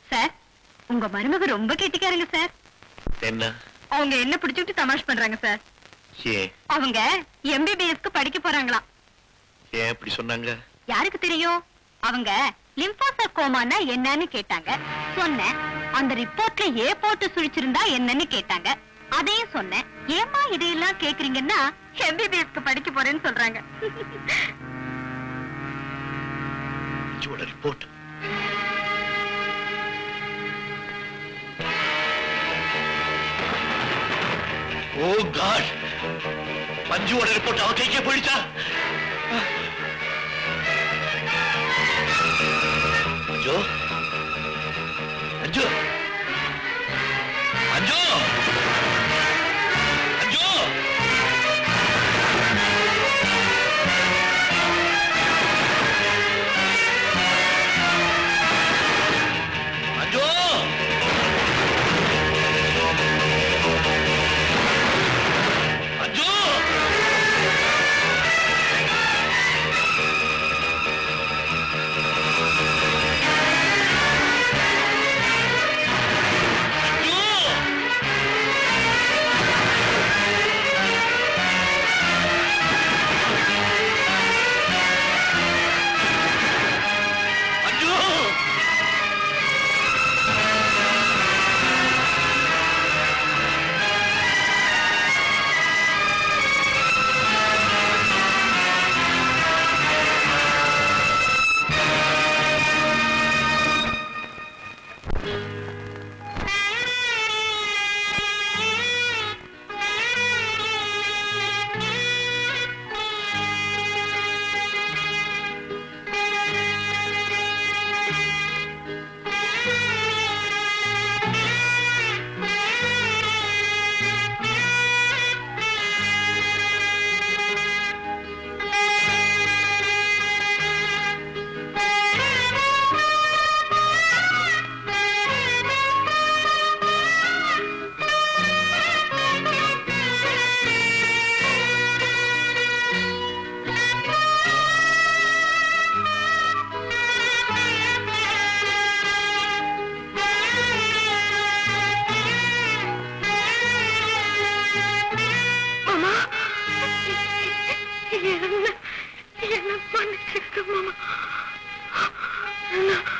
sir உங்க மருமக ரொம்ப கெட்டிக்காரங்க சார் என்ன அவங்க என்ன பிடிச்சிட்டு தமாஷ் பண்றாங்க சார் ஏன் அவங்க எம்பிபிஎஸ்க்கு படிக்க போறாங்களாம் ஏன் இப்படி சொன்னாங்க யாருக்கு தெரியும் அவங்க லிம்போசர்கோமானா என்னன்னு கேட்டாங்க சொன்னேன் அந்த ரிப்போர்ட்ல ஏ போட்டு சுழிச்சிருந்தா என்னன்னு கேட்டாங்க அதையும் சொன்னேன் ஏமா இதையெல்லாம் கேக்குறீங்கன்னா எம்பிபிஎஸ்க்கு படிக்க போறேன்னு சொல்றாங்க மஞ்சுவோட ரிப்போர்ட் ஓ காட் மஞ்சுவோட ரிப்போர்ட் அவ கைக்கே போயிடுச்சா மஞ்சு மஞ்சு மஞ்சு மஞ்சு மஞ்சு மஞ்சு மஞ்சு மாமா என்ன என்ன மன்னிச்சிருக்க மாமா